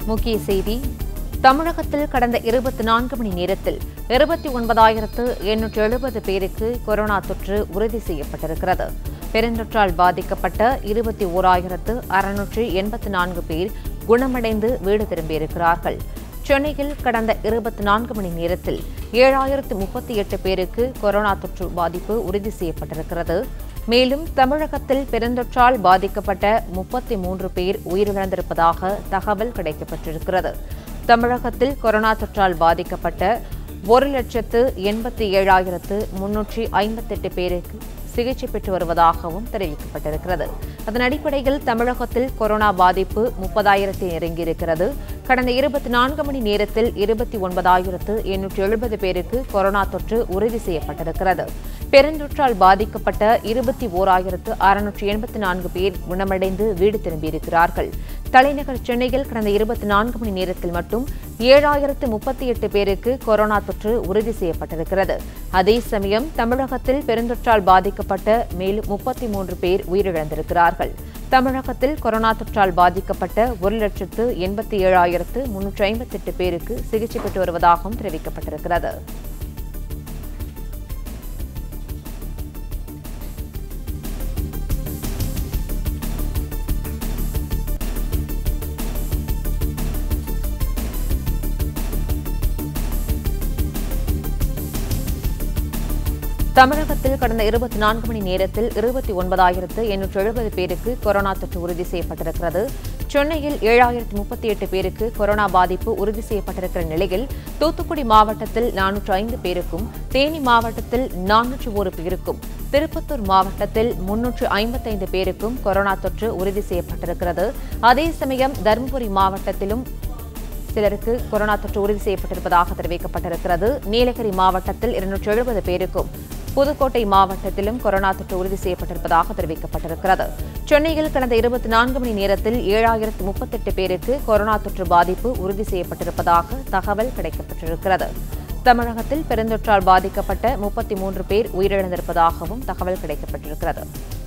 முக்கிய செய்தி தமிழகத்தில் கடந்த இருபத்தி நான்கு மணி நேரத்தில் இருபத்தி ஒன்பதாயிரத்து எண்ணூற்று எழுபது பேருக்கு கொரோனா தொற்று உறுதி செய்யப்பட்டிருக்கிறது பெருந்தொற்றால் பாதிக்கப்பட்ட இருபத்தி ஓராயிரத்து அறுநூற்று எண்பத்தி நான்கு பேர் குணமடைந்து வீடு திரும்பியிருக்கிறார்கள் சென்னையில் கடந்த இருபத்தி நான்கு மணி நேரத்தில் ஏழாயிரத்து முப்பத்தி எட்டு பேருக்கு கொரோனா தொற்று பாதிப்பு உறுதி செய்யப்பட்டிருக்கிறது மேலும் தமிழகத்தில் பெருந்தொற்றால் பாதிக்கப்பட்ட முப்பத்தி மூன்று பேர் உயிரிழந்திருப்பதாக தகவல் கிடைக்கப்பட்டிருக்கிறது தமிழகத்தில் கொரோனா தொற்றால் பாதிக்கப்பட்ட ஒரு லட்சத்து எண்பத்தி ஏழாயிரத்து முன்னூற்றி ஐம்பத்தெட்டு பேருக்கு சிகிச்சை பெற்று வருவதாகவும் தெரிவிக்கப்பட்டிருக்கிறது அதன் அடிப்படையில் தமிழகத்தில் கொரோனா பாதிப்பு முப்பதாயிரத்தை நெருங்கியிருக்கிறது கடந்த இருபத்தி நான்கு மணி நேரத்தில் இருபத்தி ஒன்பதாயிரத்து எண்ணூற்று எழுபது பேருக்கு கொரோனா தொற்று உறுதி செய்யப்பட்டிருக்கிறது பெருந்தொற்றால் பாதிக்கப்பட்ட இருபத்தி ஓராயிரத்து அறுநூற்று எண்பத்தி நான்கு பேர் குணமடைந்து வீடு திரும்பியிருக்கிறார்கள் தலைநகர் சென்னையில் கடந்த இருபத்தி நான்கு மணி நேரத்தில் மட்டும் ஏழாயிரத்து முப்பத்தி எட்டு பேருக்கு கொரோனா தொற்று உறுதி செய்யப்பட்டிருக்கிறது அதே சமயம் தமிழகத்தில் பெருந்தொற்றால் பாதிக்கப்பட்ட மேலும் முப்பத்தி மூன்று பேர் உயிரிழந்திருக்கிறார்கள் தமிழகத்தில் கொரோனா தொற்றால் பாதிக்கப்பட்ட ஒரு லட்சத்து எண்பத்தி ஏழாயிரத்து முன்னூற்றி ஐம்பத்தி எட்டு பேருக்கு சிகிச்சை பெற்று வருவதாகவும் தெரிவிக்கப்பட்டிருக்கிறது தமிழகத்தில் கடந்த இருபத்தி நான்கு மணி நேரத்தில் இருபத்தி ஒன்பதாயிரத்து எண்ணூற்று எழுபது பேருக்கு கொரோனா தொற்று உறுதி செய்யப்பட்டிருக்கிறது சென்னையில் ஏழாயிரத்து முப்பத்தி எட்டு பேருக்கு கொரோனா பாதிப்பு உறுதி செய்யப்பட்டிருக்கிற நிலையில் தூத்துக்குடி மாவட்டத்தில் நானூற்று ஐந்து பேருக்கும் தேனி மாவட்டத்தில் நானூற்று ஒரு பேருக்கும் திருப்பத்தூர் மாவட்டத்தில் முன்னூற்று ஐம்பத்தைந்து பேருக்கும் கொரோனா தொற்று உறுதி செய்யப்பட்டிருக்கிறது அதே சமயம் தருமபுரி மாவட்டத்திலும் சிலருக்கு கொரோனா தொற்று உறுதி செய்யப்பட்டிருப்பதாக தெரிவிக்கப்பட்டிருக்கிறது நீலகிரி மாவட்டத்தில் இருநூற்று எழுபது பேருக்கும் புதுக்கோட்டை மாவட்டத்திலும் கொரோனா தொற்று உறுதி செய்யப்பட்டிருப்பதாக தெரிவிக்கப்பட்டிருக்கிறது சென்னையில் கடந்த இருபத்தி நான்கு மணி நேரத்தில் ஏழாயிரத்து முப்பத்தெட்டு பேருக்கு கொரோனா தொற்று பாதிப்பு உறுதி செய்யப்பட்டிருப்பதாக தகவல் கிடைக்கப்பட்டிருக்கிறது தமிழகத்தில் பெருந்தொற்றால் பாதிக்கப்பட்ட முப்பத்தி மூன்று பேர் உயிரிழந்திருப்பதாகவும் தகவல் கிடைக்கப்பட்டிருக்கிறது